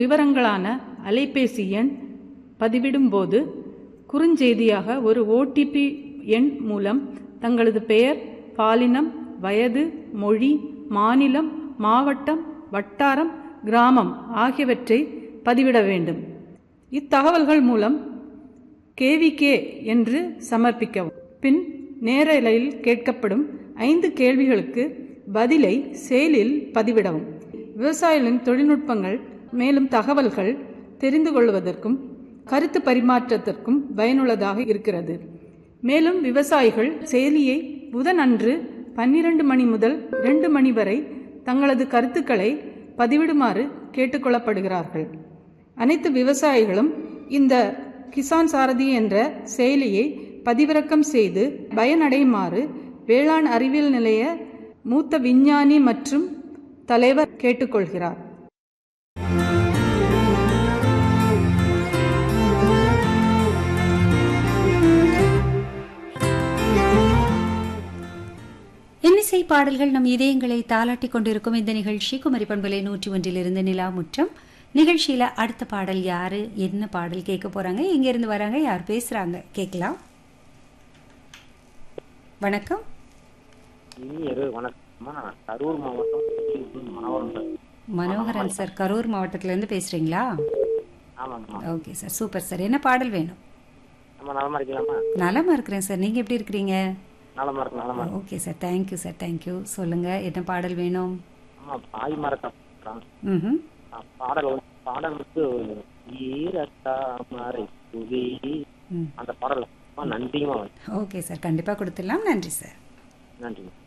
விவரங்களான அலைபேசி எண் பதிவிடும்போது குறுஞ்செய்தியாக ஒரு ஓடிபி எண் மூலம் தங்களது பெயர் பாலினம் வயது மொழி மாநிலம் மாவட்டம் வட்டாரம் கிராமம் ஆகியவற்றை பதிவிட வேண்டும் இத்தகவல்கள் மூலம் கேவிகே என்று சமர்ப்பிக்கவும் பின் நேரலையில் கேட்கப்படும் ஐந்து கேள்விகளுக்கு பதிலை செயலில் பதிவிடவும் விவசாயிகளின் தொழில்நுட்பங்கள் மேலும் தகவல்கள் தெரிந்து கொள்வதற்கும் கருத்து பரிமாற்றத்திற்கும் பயனுள்ளதாக இருக்கிறது மேலும் விவசாயிகள் செயலியை புதன் அன்று பன்னிரண்டு மணி முதல் இரண்டு மணி வரை தங்களது கருத்துக்களை பதிவிடுமாறு கேட்டுக்கொள்ளப்படுகிறார்கள் அனைத்து விவசாயிகளும் இந்த கிசான் சாரதி என்ற செயலியை பதிவிறக்கம் செய்து பயனடையுமாறு வேளாண் அறிவியல் நிலைய மூத்த விஞ்ஞானி மற்றும் தலைவர் கேட்டுக்கொள்கிறார் இன்னிசை பாடல்கள் நம் இதயங்களை தாளாட்டி கொண்டிருக்கும் இந்த நிகழ்ச்சி குமரி பண்பலை நூற்றி ஒன்றிலிருந்து நிலா முற்றம் நிகழ்ச்சியில அடுத்த பாடல் யாரு என்ன பாடல் கேட்க போறாங்க எங்க இருந்து வராங்க யார் பேசுறாங்க கேட்கலாம் வணக்கம் இனியரு வணக்கம்மா நான் கரூர் மாவட்டம் மாவட்டம் மனோகரன் சார் கரூர் மாவட்டத்துல இருந்து பேசுறீங்களா ஆமாங்கம்மா ஓகே சார் சூப்பர் சார் என்ன பாடல் வேணும் நம்ம நலமா இருக்கலாமா நலமா இருக்கிறேன் சார் நீங்க எப்படி இருக்கிறீங்க நலமா இருக்கு நலமா இருக்கு okay sir thank you sir thank you சொல்லுங்க என்ன பாடல் வேணும் ஆமா பாய் மரத்தான் ம் பாடல் வந்து பாடல் வந்து ஈரத்தாமரை புவி ம் அந்த பாடல் ரொம்ப நன்றியுமா ஓகே சார் கண்டிப்பா கொடுத்துடலாம் நன்றி சார் நன்றி